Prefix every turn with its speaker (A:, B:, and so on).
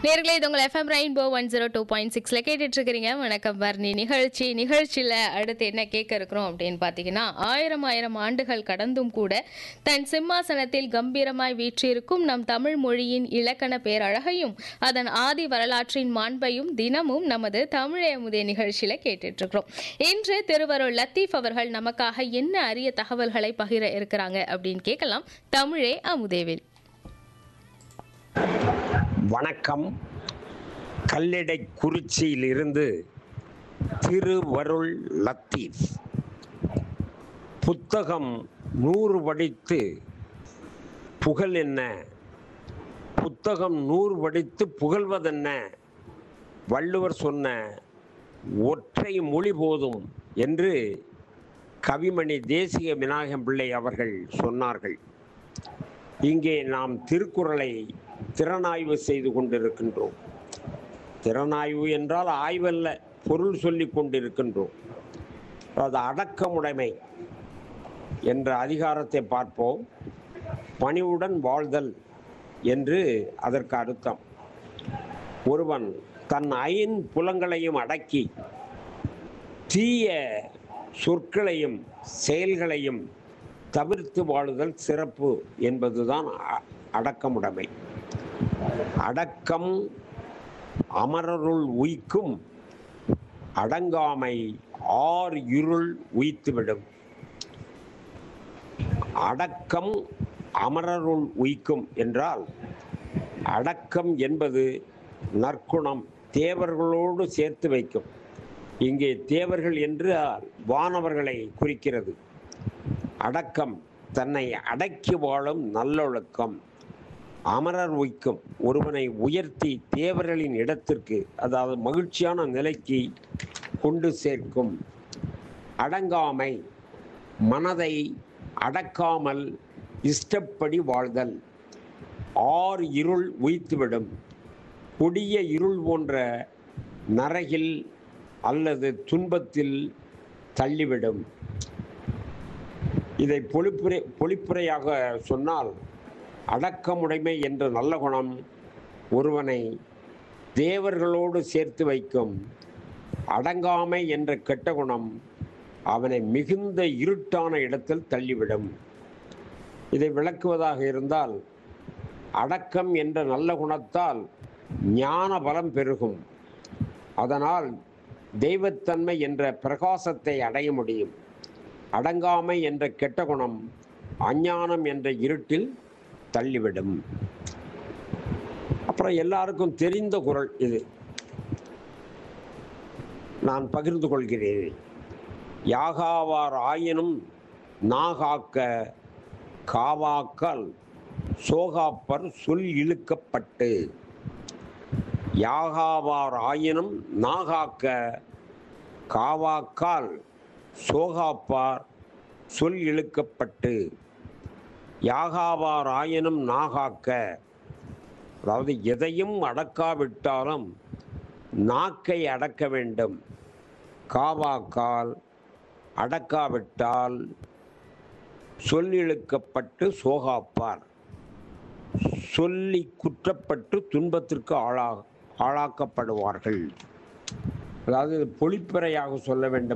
A: நேர்களே இது உங்கள் FM rainbow one zero two point சிக்ஸில் கேட்டுட்டு இருக்கிறீங்க வணக்கம் வர்ணி நிகழ்ச்சி நிகழ்ச்சியில் அடுத்து என்ன கேட்க இருக்கிறோம் அப்படின்னு பார்த்தீங்கன்னா ஆயிரம் ஆயிரம் ஆண்டுகள் கடந்தும் கூட தன் சிம்மாசனத்தில் கம்பீரமாய் வீற்றிருக்கும் நம் தமிழ் மொழியின் இலக்கண பேரழகையும் அதன் ஆதி வரலாற்றின் மாண்பையும் தினமும் நமது தமிழே அமுதே நிகழ்ச்சியில் கேட்டுட்டு இருக்கிறோம் இன்று திருவருள் லத்தீஃப் அவர்கள் நமக்காக என்ன அரிய தகவல்களை பகிர இருக்கிறாங்க அப்படின்னு கேட்கலாம் தமிழே அமுதேவில்
B: வணக்கம் கல்லடை குறிச்சியிலிருந்து திருவருள் லத்தீப் புத்தகம் நூறு படித்து புகழ் என்ன புத்தகம் நூறு படித்து புகழ்வதென்ன வள்ளுவர் சொன்ன ஒற்றை மொழி போதும் என்று கவிமணி தேசிய விநாயகம் பிள்ளை அவர்கள் சொன்னார்கள் இங்கே நாம் திருக்குறளை திறனாய்வு செய்து கொண்டிருக்கின்றோம் திறனாய்வு என்றால் ஆய்வல்ல பொருள் சொல்லிக் கொண்டிருக்கின்றோம் அது அடக்கமுடைமை என்ற அதிகாரத்தை பார்ப்போம் பணிவுடன் வாழ்தல் என்று அதற்கு அர்த்தம் ஒருவன் தன் ஐன் புலங்களையும் அடக்கி தீய சொற்களையும் செயல்களையும் தவிர்த்து வாழுதல் சிறப்பு என்பதுதான் அ- அடக்கமுடைமை அடக்கம் அமரருள் உய்க்கும் அடங்காமை ஆர் இருள் உய்த்துவிடும் அடக்கம் அமரருள் உய்க்கும் என்றால் அடக்கம் என்பது நற்குணம் தேவர்களோடு சேர்த்து வைக்கும் இங்கே தேவர்கள் என்று வானவர்களை குறிக்கிறது அடக்கம் தன்னை அடக்கி வாழும் நல்லொழுக்கம் அமரர் உய்க்கும் ஒருவனை உயர்த்தி தேவர்களின் இடத்திற்கு அதாவது மகிழ்ச்சியான நிலைக்கு கொண்டு சேர்க்கும் அடங்காமை மனதை அடக்காமல் இஷ்டப்படி வாழ்தல் ஆர் இருள் உய்த்துவிடும் கொடிய இருள் போன்ற நரகில் அல்லது துன்பத்தில் தள்ளிவிடும் இதை பொழிப்புரை பொழிப்புரையாக சொன்னால் அடக்கமுடைமை என்ற நல்ல குணம் ஒருவனை தேவர்களோடு சேர்த்து வைக்கும் அடங்காமை என்ற கெட்ட குணம் அவனை மிகுந்த இருட்டான இடத்தில் தள்ளிவிடும் இதை விளக்குவதாக இருந்தால் அடக்கம் என்ற நல்ல குணத்தால் ஞான பலம் பெருகும் அதனால் தெய்வத்தன்மை என்ற பிரகாசத்தை அடைய முடியும் அடங்காமை என்ற கெட்ட குணம் அஞ்ஞானம் என்ற இருட்டில் தள்ளிவிடும் அப்புறம் எல்லாருக்கும் தெரிந்த குரல் இது நான் பகிர்ந்து கொள்கிறேன் யாகாவார் ஆயினும் நாகாக்க காவாக்கால் சோகாப்பர் சொல் இழுக்கப்பட்டு யாகாவார் ஆயினும் நாகாக்க காவாக்கால் சோகாப்பார் சொல் இழுக்கப்பட்டு யாகாவார் ஆயினும் நாகாக்க அதாவது எதையும் அடக்காவிட்டாலும் நாக்கை அடக்க வேண்டும் காவாக்கால் அடக்காவிட்டால் சொல் இழுக்கப்பட்டு சோகாப்பார் சொல்லி குற்றப்பட்டு துன்பத்திற்கு ஆளா ஆளாக்கப்படுவார்கள் அதாவது பொழிப்புரையாக சொல்ல வேண்டும்